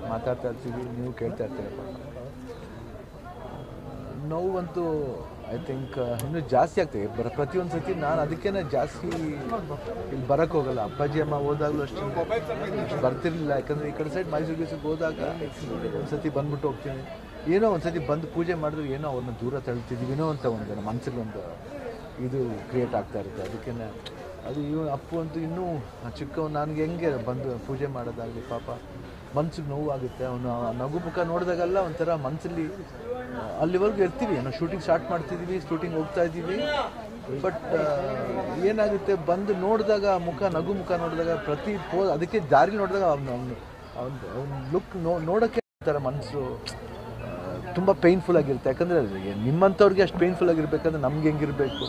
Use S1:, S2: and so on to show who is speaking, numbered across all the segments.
S1: ಮಾತಾಡ್ತಾ ಇರ್ತೀವಿ ನೀವು ಕೇಳ್ತಾ ಇರ್ತೀರ ಪಾಪ ನೋವಂತೂ ಐ ಥಿಂಕ್ ಇನ್ನೂ ಜಾಸ್ತಿ ಆಗ್ತದೆ ಬರ ಪ್ರತಿಯೊಂದು ಸತಿ ನಾನು ಅದಕ್ಕೇ ಜಾಸ್ತಿ ಇಲ್ಲಿ ಬರೋಕ್ಕೆ ಹೋಗಲ್ಲ ಅಪ್ಪಾಜಿ ಅಮ್ಮ ಹೋದಾಗಲೂ ಅಷ್ಟೇ ಇಷ್ಟು ಬರ್ತಿರ್ಲಿಲ್ಲ ಯಾಕಂದರೆ ಈ ಕಡೆ ಸೈಡ್ ಮೈಸೂರು ಗೀಸೂರಿಗೆ ಹೋದಾಗ ಒಂದು ಸತಿ ಬಂದ್ಬಿಟ್ಟು ಹೋಗ್ತೀನಿ ಏನೋ ಒಂದು ಸತಿ ಬಂದು ಪೂಜೆ ಮಾಡಿದ್ರೆ ಏನೋ ಅವ್ರನ್ನ ದೂರ ತಳ್ತಿದ್ದೀವಿನೋ ಅಂತ ಒಂದು ನಮ್ಮ ಮನಸ್ಸಿಗೆ ಒಂದು ಇದು ಕ್ರಿಯೇಟ್ ಆಗ್ತಾ ಇರುತ್ತೆ ಅದಕ್ಕೇ ಅದು ಇವ ಅಪ್ಪು ಅಂತೂ ಇನ್ನೂ ಚಿಕ್ಕವ್ ನನಗೆ ಹೆಂಗೆ ಬಂದು ಪೂಜೆ ಮಾಡೋದಾಗಲಿ ಪಾಪ ಮನ್ಸಿಗೆ ನೋವಾಗುತ್ತೆ ಅವನು ಆ ನಗು ಮುಖ ನೋಡಿದಾಗೆಲ್ಲ ಒಂಥರ ಮನಸ್ಸಲ್ಲಿ ಅಲ್ಲಿವರೆಗೂ ಇರ್ತೀವಿ ನಾವು ಶೂಟಿಂಗ್ ಸ್ಟಾರ್ಟ್ ಮಾಡ್ತಿದ್ದೀವಿ ಶೂಟಿಂಗ್ ಹೋಗ್ತಾ ಇದ್ದೀವಿ ಬಟ್ ಏನಾಗುತ್ತೆ ಬಂದು ನೋಡಿದಾಗ ಮುಖ ನಗು ಮುಖ ನೋಡಿದಾಗ ಪ್ರತಿ ಪೋ ಅದಕ್ಕೆ ದಾರಿ ನೋಡಿದಾಗ ಅವ್ನು ಅವ್ನು ಅವ್ನು ಅವ್ನ ಲುಕ್ ನೋ ನೋಡೋಕ್ಕೆ ಒಂಥರ ಮನಸ್ಸು ತುಂಬ ಪೇಯ್ನ್ಫುಲ್ ಆಗಿರುತ್ತೆ ಯಾಕಂದರೆ ನಿಮ್ಮಂಥವ್ರಿಗೆ ಅಷ್ಟು ಪೇಯ್ನ್ಫುಲ್ ಆಗಿರ್ಬೇಕಂದ್ರೆ ನಮ್ಗೆ ಹೆಂಗಿರಬೇಕು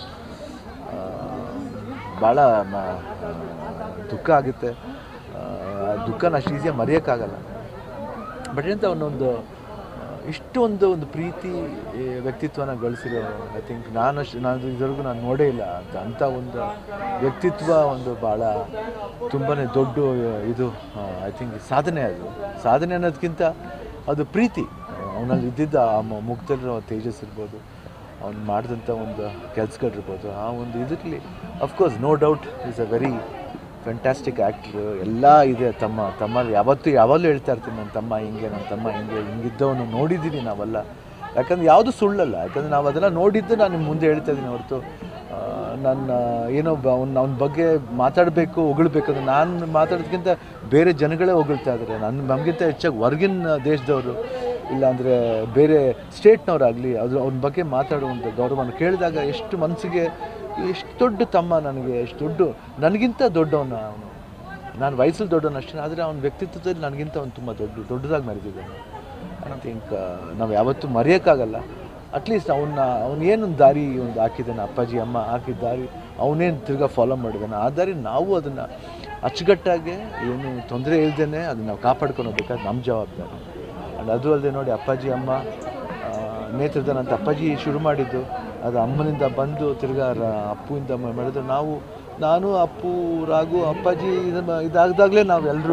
S1: ಭಾಳ ಮ- ದುಃಖ ಆಗುತ್ತೆ ಆ, ಆ ದುಃಖನ ಅಷ್ಟು ಈಸಿಯಾಗಿ ಮರೆಯೋಕ್ಕಾಗಲ್ಲ ಬಟ್ ಎಂತ ಅವನೊಂದು ಇಷ್ಟೊಂದು ಒಂದು ಪ್ರೀತಿ ಈ ವ್ಯಕ್ತಿತ್ವನ ಗಳಿಸಿರೋ ಐ ಥಿಂಕ್ ನಾನು ಅಷ್ಟು ನಾನು ಇದುವರೆಗೂ ನಾನು ನೋಡೇ ಇಲ್ಲ ಅಂತ ಅಂಥ ಒಂದು ವ್ಯಕ್ತಿತ್ವ ಒಂದು ಭಾಳ ತುಂಬಾ ದೊಡ್ಡ ಇದು ಐ ಥಿಂಕ್ ಸಾಧನೆ ಅದು ಸಾಧನೆ ಅನ್ನೋದಕ್ಕಿಂತ ಅದು ಪ್ರೀತಿ ಅವನಲ್ಲಿ ಇದ್ದಿದ್ದ ಆ ಮು- ಮುಗ್ಧರ ತೇಜಸ್ ಇರ್ಬೋದು ಅವ್ನು ಮಾಡಿದಂಥ ಒಂದು ಕೆಲಸಗಳಿರ್ಬೋದು ಆ ಒಂದು ಇದರಲ್ಲಿ of course no doubt is a very fantastic actor ಎಲ್ಲ ಇದೆ ತಮ್ಮ ತಮ್ಮ ಯಾವತ್ತೂ ಯಾವಾಗಲೂ ಹೇಳ್ತಾ ಇರ್ತೀನಿ ನನ್ನ ತಮ್ಮ ಹಿಂಗೆ ನನ್ನ ತಮ್ಮ ಹಿಂಗೆ ಹಿಂಗಿದ್ದವನು ನೋಡಿದ್ದೀನಿ ನಾವೆಲ್ಲ ಯಾಕಂದ್ರೆ ಯಾವುದು ಸುಳ್ಳಲ್ಲ ಯಾಕಂದ್ರೆ ನಾವು ಅದೆಲ್ಲ ನೋಡಿದ್ದು ನಾನು ನಿಮ್ಮ ಮುಂದೆ ಹೇಳ್ತಾ ಇದ್ದೀನಿ ಹೊರತು ಆ, ನನ್ನ ಏನೋ ಅವ್ನ ಅವನ ಬಗ್ಗೆ ಮಾತಾಡಬೇಕು ಹೊಗಳ್ಬೇಕಂದ್ರೆ ನಾನು ಮಾತಾಡೋದಕ್ಕಿಂತ ಬೇರೆ ಜನಗಳೇ ಹೊಗಳ್ತಾ ಇದ್ದಾರೆ ನನ್ನ ನಮಗಿಂತ ಹೆಚ್ಚಾಗಿ ಹೊರಗಿನ ದೇಶದವರು ಇಲ್ಲಾಂದರೆ ಬೇರೆ ಸ್ಟೇಟ್ನವರಾಗಲಿ ಅದು ಅವನ ಬಗ್ಗೆ ಮಾತಾಡುವಂಥ ಗೌರವನ ಕೇಳಿದಾಗ ಎಷ್ಟು ಮನಸ್ಸಿಗೆ ಎಷ್ಟು ದೊಡ್ಡ ತಮ್ಮ ನನಗೆ ಎಷ್ಟು ದೊಡ್ಡ ನನಗಿಂತ ದೊಡ್ಡವನ ಅವನು ನಾನು ವಯಸ್ಸಲ್ಲಿ ದೊಡ್ಡವನು ಅಷ್ಟೇ ಆದರೆ ಅವನ ವ್ಯಕ್ತಿತ್ವದಲ್ಲಿ ನನಗಿಂತ ಅವನು ತುಂಬ ದೊಡ್ಡ ದೊಡ್ಡದಾಗಿ ಮೆರೆದಿದ್ದಾನೆ ಐ ಥಿಂಕ್ ನಾವು ಯಾವತ್ತೂ ಮರೆಯೋಕ್ಕಾಗಲ್ಲ ಅಟ್ಲೀಸ್ಟ್ ಅವನ್ನ ಅವನೇನೊಂದು ದಾರಿ ಒಂದು ಹಾಕಿದ್ದಾನೆ ಅಪ್ಪಾಜಿ ಅಮ್ಮ ಹಾಕಿದ ದಾರಿ ಅವನೇನು ತಿರ್ಗಾ ಫಾಲೋ ಮಾಡಿದ್ದಾನೆ ಆ ದಾರಿ ನಾವು ಅದನ್ನು ಅಚ್ಚುಕಟ್ಟಾಗಿ ಏನು ತೊಂದರೆ ಇಲ್ದೇ ಅದನ್ನು ನಾವು ಕಾಪಾಡ್ಕೊಂಡು ಹೋಗ್ಬೇಕಾದ್ರೆ ನಮ್ಮ ಜವಾಬ್ದಾರಿ ಆ್ಯಂಡ್ ಅದು ಅಲ್ಲದೆ ನೋಡಿ ಅಪ್ಪಾಜಿ ಅಮ್ಮ ಆ, ನೇತ್ರದಾನ ಅಂತ ಅಪ್ಪಾಜಿ ಶುರು ಮಾಡಿದ್ದು ಅದು ಅಮ್ಮನಿಂದ ಬಂದು ತಿರ್ಗಾ ರ ಅಪ್ಪುವಿಂದ ಮ- ಮಾಡಿದ್ರು ನಾವು ನಾನು ಅಪ್ಪು ರಾಘು ಅಪ್ಪಾಜಿ ಇದನ್ನ ಇದಾಗದಾಗಲೇ ನಾವು ಎಲ್ಲರೂ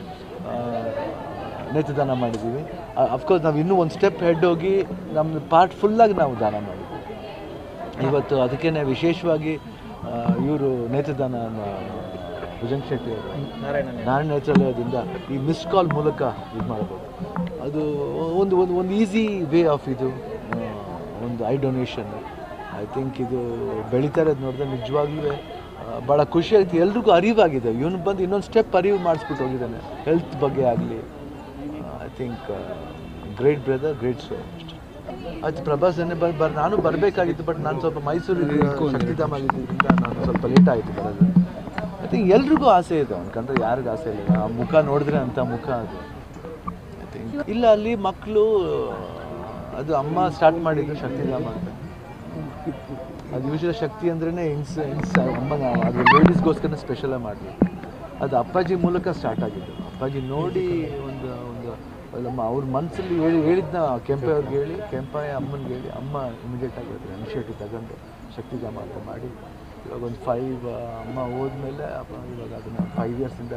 S1: ನೇತ್ರದಾನ ಮಾಡಿದ್ದೀವಿ ಅಫ್ಕೋರ್ಸ್ ನಾವು ಇನ್ನೂ ಒಂದು ಸ್ಟೆಪ್ ಹೆಡ್ ಹೋಗಿ ನಮ್ಮ ಪಾರ್ಟ್ ಫುಲ್ಲಾಗಿ ನಾವು ದಾನ ಮಾಡಿದ್ವಿ ಇವತ್ತು ಅದಕ್ಕೇ ವಿಶೇಷವಾಗಿ ಇವರು ನೇತ್ರದಾನ ಭುಜಂಗ್ ಶೆಟ್ಟಿ ಅವರು ನಾರಾಯಣ ನೇತ್ರಾಲಯದಿಂದ ಈ ಮಿಸ್ ಕಾಲ್ ಮೂಲಕ ಇದು ಮಾಡ್ಬೋದು ಅದು ಒಂದು ಒಂದು ಒಂದು ಈಸಿ ವೇ ಆಫ್ ಇದು ಆ, ಒಂದು ಐ ಡೊನೇಷನ್ ಐ ಥಿಂಕ್ ಇದು ಬೆಳೀತಾ ಇರೋದು ನೋಡಿದ್ರೆ ನಿಜವಾಗ್ಲೂ ಭಾಳ ಖುಷಿ ಆಗುತ್ತೆ ಎಲ್ರಿಗೂ ಅರಿವಾಗಿದೆ ಇವನು ಬಂದು ಇನ್ನೊಂದು ಸ್ಟೆಪ್ ಅರಿವು ಮಾಡಿಸ್ಬಿಟ್ಟು ಹೋಗಿದ್ದಾನೆ ಹೆಲ್ತ್ ಬಗ್ಗೆ ಆಗಲಿ I think great brother great so ಅಷ್ಟೇ ಆಯ್ತು ಪ್ರಭಾಸ್ ಏನೇ ಬರ್ ಬರ್ ನಾನು ಬರಬೇಕಾಗಿತ್ತು ಬಟ್ ನಾನು ಸ್ವಲ್ಪ ಮೈಸೂರು ಶಕ್ತಿಧಾಮ ಆಗಿದ್ದರಿಂದ ನಾನು ಸ್ವಲ್ಪ ಲೇಟ್ ಆಯಿತು ಬರೋದು ಐ ಥಿಂಕ್ ಎಲ್ರಿಗೂ ಆಸೆ ಇದೆ ಅವ್ನು ಕಂಡ್ರೆ ಯಾರಿಗೂ ಆಸೆ ಇಲ್ಲ ಆ ಮುಖ ನೋಡಿದ್ರೆ ಅಂತ ಮುಖ ಅದು ಐ ಥಿಂಕ್ ಇಲ್ಲ ಅಲ್ಲಿ ಮಕ್ಕಳು ಅದು ಅಮ್ಮ ಸ್ಟಾರ್ಟ್ ಮಾಡಿದ್ರು ಶಕ್ತಿಧಾಮ ಅಂತ ಅದು ಯೂಶಲ್ ಶಕ್ತಿ ಅಂದ್ರೇ ಹೆಂಗ್ಸ್ ಹೆಂಗ್ಸ್ ಅಮ್ಮನ ಅದು ಲೇಡೀಸ್ಗೋಸ್ಕರ ಸ್ಪೆಷಲಾಗಿ ಮಾಡಬೇಕು ಅದು ಅಪ್ಪಾಜಿ ಮೂಲಕ ಸ್ಟಾರ್ಟ್ ಆಗಿದ್ದು ಅಪ್ಪಾಜಿ ನೋಡಿ ಒಂದು ಒಂದು ಅಲ್ಲಮ್ಮ ಅವ್ರ ಮನಸ್ಸಲ್ಲಿ ಹೇಳಿ ಹೇಳಿದ್ನ ಕೆಂಪೆ ಅವ್ರಿಗೆ ಹೇಳಿ ಕೆಂಪಾಯ ಅಮ್ಮನಿಗೆ ಹೇಳಿ ಅಮ್ಮ ಇಮಿಡಿಯೇಟ್ ಆಗಿ ಇನಿಷಿಯೇಟಿವ್ ತಗೊಂಡು ಶಕ್ತಿಧಾಮ ಅಂತ ಮಾಡಿ ಇವಾಗ ಒಂದು ಫೈವ್ ಅಮ್ಮ ಹೋದ್ಮೇಲೆ ಅಪ್ಪ ಇವಾಗ ಅದನ್ನು ಫೈವ್ ಇಯರ್ಸಿಂದ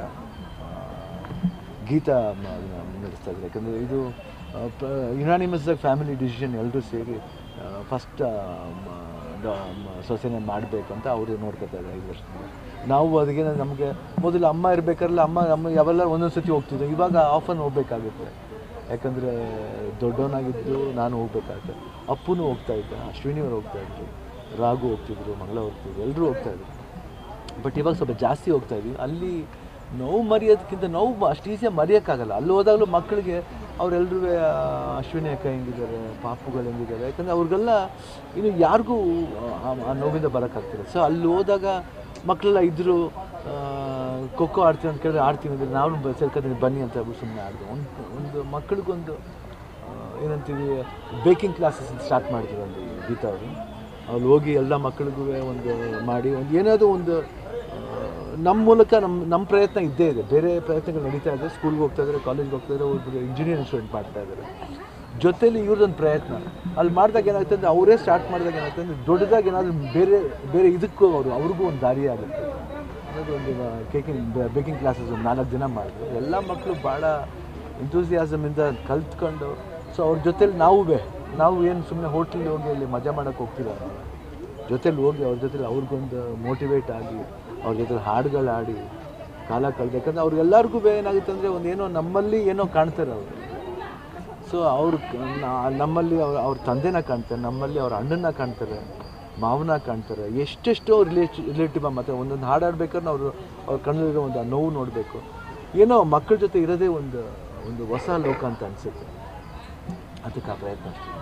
S1: ಗೀತಾ ಮ- ಅದನ್ನ ನಡೆಸ್ತಾ ಇದ್ದಾರೆ ಯಾಕಂದರೆ ಇದು ಯುನಾನಿಮಸ್ ಫ್ಯಾಮಿಲಿ ಡಿಸಿಷನ್ ಎಲ್ಲರೂ ಸೇರಿ ಫಸ್ಟ್ ಸೊಸೆನೆ ಮಾಡಬೇಕು ಅಂತ ಅವರು ನೋಡ್ಕೊತಾ ಇದ್ದಾರೆ ಐದು ವರ್ಷದಿಂದ ನಾವು ಅದಕ್ಕೆ ನಮಗೆ ಮೊದಲು ಅಮ್ಮ ಇರಬೇಕಾದ್ರೆ ಅಮ್ಮ ಅಮ್ಮ ಯಾವೆಲ್ಲ ಒಂದೊಂದು ಸತಿ ಹೋಗ್ತಿದ್ದೆ ಇವಾಗ ಆಫನ್ ಹೋಗ್ಬೇಕಾಗುತ್ತೆ ಯಾಕಂದರೆ ದೊಡ್ಡವನಾಗಿದ್ದು ನಾನು ಹೋಗ್ಬೇಕಾಗುತ್ತೆ ಅಪ್ಪನೂ ಹೋಗ್ತಾ ಇದ್ದ ಅಶ್ವಿನಿ ಅವ್ರು ಹೋಗ್ತಾ ಇದ್ರು ರಾಘು ಹೋಗ್ತಿದ್ರು ಮಂಗಳ ಹೋಗ್ತಿದ್ರು ಎಲ್ಲರೂ ಹೋಗ್ತಾ ಇದ್ರು ಬಟ್ ಇವಾಗ ಸ್ವಲ್ಪ ಜಾಸ್ತಿ ಹೋಗ್ತಾ ಇದೀವಿ ಅಲ್ಲಿ ನೋವು ಮರೆಯೋದಕ್ಕಿಂತ ನೋವು ಅಷ್ಟು ಈಸಿಯಾಗಿ ಮರೆಯೋಕ್ಕಾಗಲ್ಲ ಅಲ್ಲಿ ಹೋದಾಗಲೂ ಮಕ್ಕಳಿಗೆ ಅವರೆಲ್ಲರೂ ಅಶ್ವಿನಿ ಅಕ್ಕ ಹೆಂಗಿದ್ದಾರೆ ಪಾಪುಗಳು ಹೆಂಗಿದ್ದಾರೆ ಯಾಕಂದರೆ ಅವ್ರಿಗೆಲ್ಲ ಇನ್ನು ಯಾರಿಗೂ ಆ- ಆ ನೋವಿಂದ ಬರೋಕ್ಕಾಗ್ತಿಲ್ಲ ಸೊ ಅಲ್ಲಿ ಹೋದಾಗ ಮಕ್ಕಳೆಲ್ಲ ಇದ್ದರು ಖೋಖೋ ಆಡ್ತೀವಿ ಅಂತ ಕೇಳಿದ್ರೆ ಆಡ್ತೀವಿ ಅಂದರೆ ನಾವು ಸೇರ್ಕೊತೀನಿ ಬನ್ನಿ ಅಂತ ಹೇಳ್ಬಿಟ್ಟು ಸುಮ್ಮನೆ ಆಡಿದೆ ಒಂದು ಒಂದು ಮಕ್ಕಳಿಗೊಂದು ಆ, ಏನಂತೀವಿ ಬೇಕಿಂಗ್ ಕ್ಲಾಸಸ್ ಸ್ಟಾರ್ಟ್ ಮಾಡಿದ್ರು ಅಲ್ಲಿ ಗೀತಾ ಅವರು ಅಲ್ಲಿ ಹೋಗಿ ಎಲ್ಲ ಮಕ್ಕಳಿಗೂ ಒಂದು ಮಾಡಿ ಒಂದು ಏನಾದರೂ ಒಂದು ಆ, ನಮ್ಮ ಮೂಲಕ ನಮ್ಮ ನಮ್ಮ ಪ್ರಯತ್ನ ಇದ್ದೇ ಇದೆ ಬೇರೆ ಪ್ರಯತ್ನಗಳು ನಡೀತಾ ಇದೆ ಸ್ಕೂಲ್ಗೆ ಹೋಗ್ತಾ ಇದ್ದಾರೆ ಕಾಲೇಜ್ಗೆ ಹೋಗ್ತಾ ಇದ್ದಾರೆ ಒಬ್ಬರು ಇಂಜಿನಿಯರಿಂಗ್ ಸ್ಟೂಡೆಂಟ್ ಮಾಡ್ತಾ ಇದ್ದಾರೆ ಜೊತೆಲಿ ಇವ್ರದ್ದೊಂದು ಪ್ರಯತ್ನ ಅಲ್ಲಿ ಮಾಡಿದಾಗ ಏನಾಗುತ್ತೆ ಅಂದರೆ ಅವರೇ ಸ್ಟಾರ್ಟ್ ಮಾಡಿದಾಗ ಏನಾಗುತ್ತೆ ಅಂದರೆ ದೊಡ್ಡದಾಗಿ ಏನಾದರೂ ಬೇರೆ ಬೇರೆ ಇದಕ್ಕೂ ಅವರು ಅವ್ರಿಗೂ ಒಂದು ದಾರಿ ಆಗುತ್ತೆ ಅನ್ನೋದು ಒಂದು ಕೇಕಿಂಗ್ ಬೇಕಿಂಗ್ ಕ್ಲಾಸಸ್ ಒಂದು ನಾಲ್ಕು ದಿನ ಮಾಡಿದ್ರು ಎಲ್ಲ ಮಕ್ಕಳು ಭಾಳ ಇಂಥೂಸಿಯಾಸಮಿಂದ ಕಲ್ತ್ಕೊಂಡು ಸೊ ಅವ್ರ ಜೊತೇಲಿ ನಾವು ನಾವು ಏನು ಸುಮ್ಮನೆ ಹೋಟ್ಲಿಗೆ ಹೋಗಿ ಅಲ್ಲಿ ಮಜಾ ಮಾಡೋಕ್ಕೆ ಹೋಗ್ತೀರ ಜೊತೇಲಿ ಹೋಗಿ ಅವ್ರ ಜೊತೆಲಿ ಅವ್ರಿಗೊಂದು ಮೋಟಿವೇಟ್ ಆಗಿ ಅವ್ರ ಜೊತೆ ಹಾಡುಗಳು ಆಡಿ ಕಾಲ ಕಳೆದ ಯಾಕಂದ್ರೆ ಅವ್ರಿಗೆಲ್ಲರಿಗೂ ಏನಾಗುತ್ತೆ ಅಂದರೆ ಒಂದು ಏನೋ ನಮ್ಮಲ್ಲಿ ಏನೋ ಕಾಣ್ತಾರೆ ಅವರು ಸೊ ಅವ್ರು ಕ- ನಾ- ನಮ್ಮಲ್ಲಿ ಅವ್ರ ಅವ್ರ ತಂದೆನ ಕಾಣ್ತಾರೆ ನಮ್ಮಲ್ಲಿ ಅವ್ರ ಅಣ್ಣನ ಕಾಣ್ತಾರೆ ಮಾವನ ಕಾಣ್ತಾರೆ ಎಷ್ಟೆಷ್ಟೋ ರಿಲೇಟ್ ರಿಲೇಟಿವ್ ಮತ್ತು ಒಂದೊಂದು ಹಾಡಾಡ್ಬೇಕಾದ್ರೆ ಅವರು ಅವ್ರ ಕಣ್ಣಲ್ಲಿರೋ ಒಂದು ಆ ನೋವು ನೋಡಬೇಕು ಏನೋ ಮಕ್ಕಳ ಜೊತೆ ಇರೋದೇ ಒಂದು ಒಂದು ಹೊಸ ಲೋಕ ಅಂತ ಅನಿಸುತ್ತೆ ಅದಕ್ಕೆ ಆ ಪ್ರಯತ್ನ ಅಷ್ಟೇ